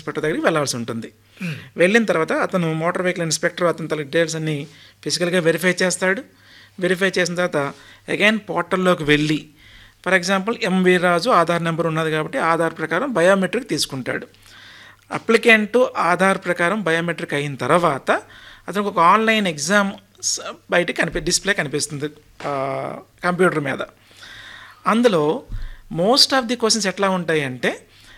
Inspector దగ్గరికి వెళ్ళాల్సి ఉంటుంది వెళ్ళిన తర్వాత అతను మోటార్ వెహికల్ ఇన్స్పెక్టర్ అతని తల డీటెయిల్స్ అన్ని ఫిజికల్గా వెరిఫై చేస్తాడు వెరిఫై చేసిన తర్వాత అగైన్ పోర్టల్లోకి వెళ్ళి for example MV Raju Aadhaar number ఉన్నది కాబట్టి ఆధార్ ప్రకారం బయోమెట్రిక్ తీసుకుంటాడు అప్లికెంట్ ఆధార్ ప్రకారం బయోమెట్రిక్ అయిన తర్వాత అతనికి ఒక ఆన్లైన్ ఎగ్జామ్ స- బయట కనిపి డిస్ప్లే కనిపిస్తుంది ఆ, కంప్యూటర్ మీద అందులో మోస్ట్ ఆఫ్ ది క్వశ్చన్స్ ఎట్లా ఉంటాయి అంటే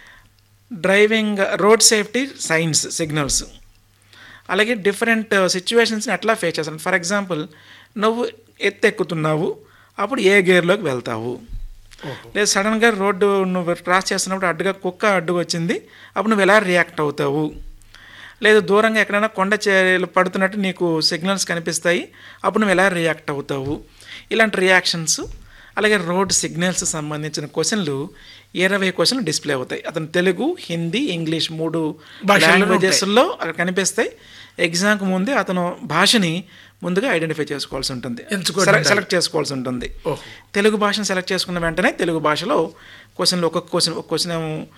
driving road safety signs signals అలాగే డిఫరెంట్ సిచ్యువేషన్స్ని ఎట్లా ఫేస్ చేస్తాను ఫర్ ఎగ్జాంపుల్ నువ్వు ఎత్తు ఎక్కుతున్నావు అప్పుడు ఏ గేర్లోకి వెళ్తావు లేదు సడన్గా రోడ్డు నువ్వు క్రాస్ చేస్తున్నప్పుడు అడ్డుగా కుక్క అడ్డు వచ్చింది అప్పుడు నువ్వు ఎలా రియాక్ట్ అవుతావు లేదు దూరంగా ఎక్కడైనా కొండ చర్యలు పడుతున్నట్టు నీకు సిగ్నల్స్ కనిపిస్తాయి అప్పుడు నువ్వు ఎలా రియాక్ట్ అవుతావు ఇలాంటి రియాక్షన్స్ అలాగే రోడ్ సిగ్నల్స్ సంబంధించిన క్వశ్చన్లు ఇరవై క్వశ్చన్లు డిస్ప్లే అవుతాయి అతను తెలుగు హిందీ ఇంగ్లీష్ మూడు భాషల్లో లాంగ్వేజెస్లో అక్కడ కనిపిస్తాయి ఎగ్జామ్కి ముందే అతను భాషని ముందుగా ఐడెంటిఫై చేసుకోవాల్సి ఉంటుంది ఎంచుకోవడం సెలెక్ట్ సెలెక్ట్ చేసుకోవాల్సి ఉంటుంది ఓహో. తెలుగు భాషను సెలెక్ట్ చేసుకున్న వెంటనే తెలుగు భాషలో క్వశ్చన్లు ఒక్కొక్క క్వశ్చన్ ఒక క్వశ్చన్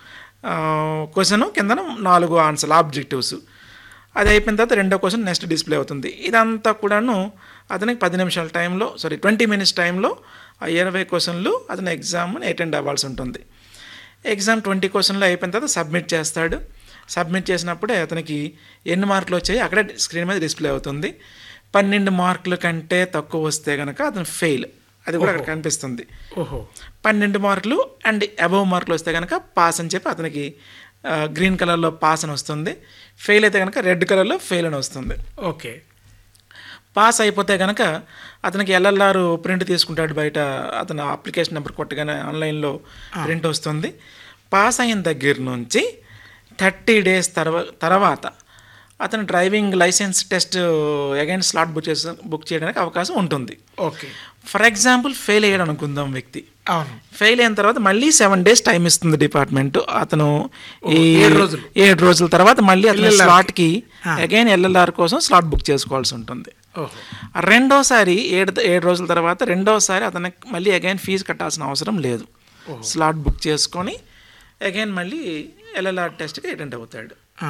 క్వశ్చన్ కింద నాలుగు ఆన్సర్లు ఆబ్జెక్టివ్స్ అది అయిపోయిన తర్వాత రెండో క్వశ్చన్ నెక్స్ట్ డిస్ప్లే అవుతుంది ఇదంతా కూడాను అతనికి పది నిమిషాల టైంలో సారీ ట్వంటీ మినిట్స్ టైంలో ఆ ఇరవై క్వశ్చన్లు అతను ఎగ్జామ్ని అటెండ్ అవ్వాల్సి ఉంటుంది ఎగ్జామ్ ట్వంటీ క్వశ్చన్లు అయిపోయిన తర్వాత సబ్మిట్ చేస్తాడు సబ్మిట్ చేసినప్పుడే అతనికి ఎన్ని మార్కులు వచ్చాయి అక్కడే స్క్రీన్ మీద డిస్ప్లే అవుతుంది పన్నెండు మార్కుల కంటే తక్కువ వస్తే కనుక అతను ఫెయిల్ అది కూడా అక్కడ కనిపిస్తుంది ఓహో పన్నెండు మార్కులు అండ్ అబవ్ మార్కులు వస్తే కనుక పాస్ అని చెప్పి అతనికి గ్రీన్ కలర్లో పాస్ అని వస్తుంది ఫెయిల్ అయితే కనుక రెడ్ కలర్లో ఫెయిల్ అని వస్తుంది ఓకే పాస్ అయిపోతే కనుక అతనికి ఎల్ఎల్ఆర్ ప్రింట్ తీసుకుంటాడు బయట అతను అప్లికేషన్ నెంబర్ కొట్టగానే ఆన్లైన్లో ప్రింట్ వస్తుంది పాస్ అయిన దగ్గర నుంచి థర్టీ డేస్ తర్వా తర్వాత అతను driving licence test again slot book చేసే బుక్ చేయడానికి అవకాశం ఉంటుంది ఓకే ఫర్ ఎగ్జాంపుల్ ఫెయిల్ అయ్యాడు అనుకుందాం వ్యక్తి అవును ఫెయిల్ అయిన తర్వాత మళ్ళీ సెవెన్ డేస్ టైం ఇస్తుంది డిపార్ట్మెంట్ అతను ఈ ఏడు రోజులు. ఏడు రోజుల తర్వాత మళ్ళీ అతను LLR కి. స్లాట్కి ఆ. అగైన్ ఎల్ఎల్ఆర్ కోసం స్లాట్ బుక్ చేసుకోవాల్సి ఉంటుంది ఓహో రెండోసారి ఏడు ఏడు రోజుల తర్వాత రెండోసారి అతనికి మళ్ళీ అగైన్ ఫీజు కట్టాల్సిన అవసరం లేదు స్లాట్ బుక్ చేసుకొని అగైన్ మళ్ళీ ఎల్ఎల్ఆర్ టెస్ట్కి అటెండ్ అవుతాడు ఆ.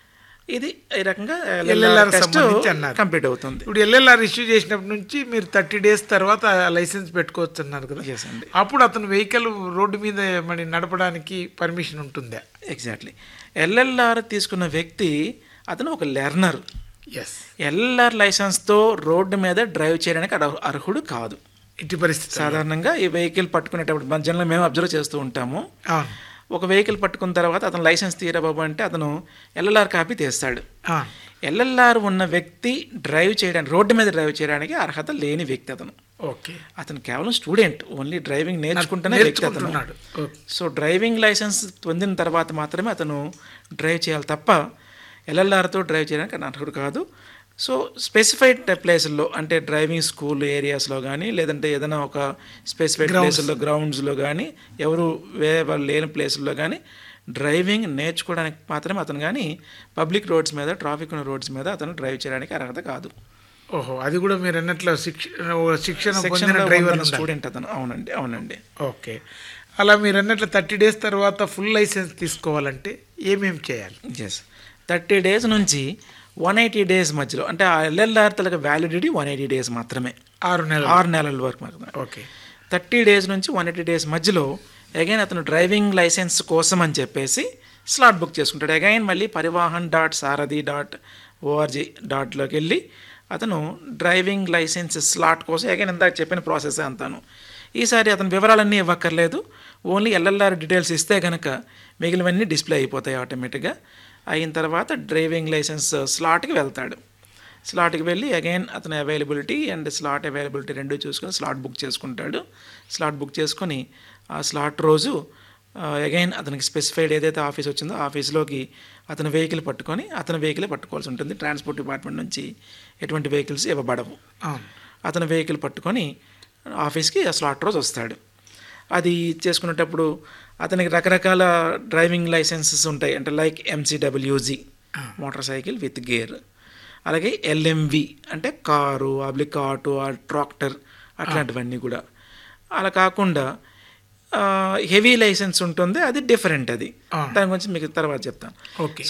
ఇది ఈ రకంగా LLR ఎల్ఎల్ఆర్ టెస్ట్ సంబంధించి అన్నారు. కంప్లీట్ అవుతుంది ఇప్పుడు ఎల్ఎల్ఆర్ ఇష్యూ చేసినప్పటి నుంచి మీరు థర్టీ డేస్ తర్వాత లైసెన్స్ పెట్టుకోవచ్చు అన్నారు కదా Yes అండి. అప్పుడు అతను వెహికల్ రోడ్డు మీద మరి నడపడానికి పర్మిషన్ ఉంటుందా ఎగ్జాక్ట్లీ ఎల్ఎల్ఆర్ తీసుకున్న వ్యక్తి అతను ఒక లెర్నర్ ఎస్ ఎల్ఆర్ లైసెన్స్తో రోడ్డు మీద డ్రైవ్ చేయడానికి అర్హ- అర్హుడు కాదు ఇట్టి పరిస్థితి సాధారణంగా ఈ వెహికల్ పట్టుకునేటప్పుడు మన జనరల్గా మేము అబ్జర్వ్ చేస్తూ ఉంటాము అవును ఒక వెహికల్ పట్టుకున్న తర్వాత అతను లైసెన్స్ తీరా బాబు అంటే అతను ఎల్ఎల్ఆర్ కాపీ తీస్తాడు అవును ఎల్ఎల్ఆర్ ఉన్న వ్యక్తి డ్రైవ్ చేయడానికి రోడ్డు మీద డ్రైవ్ చేయడానికి అర్హత లేని వ్యక్తి అతను ఓకే అతను కేవలం స్టూడెంట్ ఓన్లీ డ్రైవింగ్ నేర్చుకుంటేనే వ్యక్తి అతను నేర్చుకుంటున్నాడు ఓకే సో డ్రైవింగ్ లైసెన్స్ పొందిన తర్వాత మాత్రమే అతను డ్రైవ్ చేయాలి తప్ప ఎల్ఎల్ఆర్తో డ్రైవ్ చేయడానికి అతను అర్హుడు కాదు సో స్పెసిఫైడ్ ప్లేసుల్లో అంటే డ్రైవింగ్ స్కూల్ ఏరియాస్లో కానీ లేదంటే ఏదైనా ఒక స్పెసిఫైడ్ ప్లేసుల్లో గ్రౌండ్స్లో కానీ ఎవరు వేరే వాళ్ళు లేని ప్లేసుల్లో కానీ డ్రైవింగ్ నేర్చుకోవడానికి మాత్రమే అతను కానీ పబ్లిక్ రోడ్స్ మీద ట్రాఫిక్ ఉన్న రోడ్స్ మీద అతను డ్రైవ్ చేయడానికి అర్హత కాదు ఓహో అది కూడా మీరు అన్నట్లు శిక్షణ శిక్షణ పొందిన సెక్షన్లో డ్రైవర్ ఉన్న స్టూడెంట్ అతను అవునండి అవునండి ఓకే అలా మీరు అన్నట్లు థర్టీ డేస్ తర్వాత ఫుల్ లైసెన్స్ తీసుకోవాలంటే ఏమేమి చేయాలి ఎస్ థర్టీ డేస్ నుంచి వన్ ఎయిటీ డేస్ మధ్యలో అంటే ఆ ఎల్ఎల్ఆర్ తలక వ్యాలిడిటీ వన్ ఎయిటీ డేస్ మాత్రమే ఆరు నెలలు ఆరు నెలల వరకు మాత్రమే ఓకే థర్టీ డేస్ నుంచి వన్ ఎయిటీ డేస్ మధ్యలో అగైన్ అతను డ్రైవింగ్ లైసెన్స్ కోసం అని చెప్పేసి స్లాట్ బుక్ చేసుకుంటాడు అగైన్ మళ్ళీ Parivahan dot Sarathi dot ORG డాట్లోకి వెళ్ళి అతను డ్రైవింగ్ లైసెన్స్ స్లాట్ కోసం అగైన్ ఇందాక చెప్పిన ప్రాసెస్ అంతాను ఈసారి అతని వివరాలన్నీ ఇవ్వక్కర్లేదు ఓన్లీ ఎల్ఎల్ఆర్ డీటెయిల్స్ ఇస్తే కనుక మిగిలినవన్నీ డిస్ప్లే అయిపోతాయి ఆటోమేటిక్గా అయిన తర్వాత డ్రైవింగ్ లైసెన్స్ స్లాట్కి వెళ్తాడు స్లాట్కి వెళ్ళి అగైన్ అతని అవైలబిలిటీ అండ్ స్లాట్ అవైలబిలిటీ రెండు చూసుకొని స్లాట్ బుక్ చేసుకుంటాడు స్లాట్ బుక్ చేసుకొని ఆ స్లాట్ రోజు అగైన్ అతనికి స్పెసిఫైడ్ ఏదైతే ఆఫీస్ వచ్చిందో ఆఫీస్లోకి అతని వెహికల్ పట్టుకొని అతని వెహికలే పట్టుకోవాల్సి ఉంటుంది ట్రాన్స్పోర్ట్ డిపార్ట్మెంట్ నుంచి ఎటువంటి వెహికల్స్ ఇవ్వబడవు అవును అతని వెహికల్ పట్టుకొని ఆఫీస్కి ఆ స్లాట్ రోజు వస్తాడు అది చేసుకునేటప్పుడు అతనికి రకరకాల డ్రైవింగ్ లైసెన్సెస్ ఉంటాయి అంటే like MCWG motor cycle with gear అలాగే ఎల్ఎంవి అంటే కారు అబ్లిక్ ఆటో ట్రాక్టర్ అట్లాంటివన్నీ కూడా అలా కాకుండా హెవీ లైసెన్స్ ఉంటుంది అది డిఫరెంట్ అది ఆ. దాని గురించి మీకు తర్వాత చెప్తాను ఓకే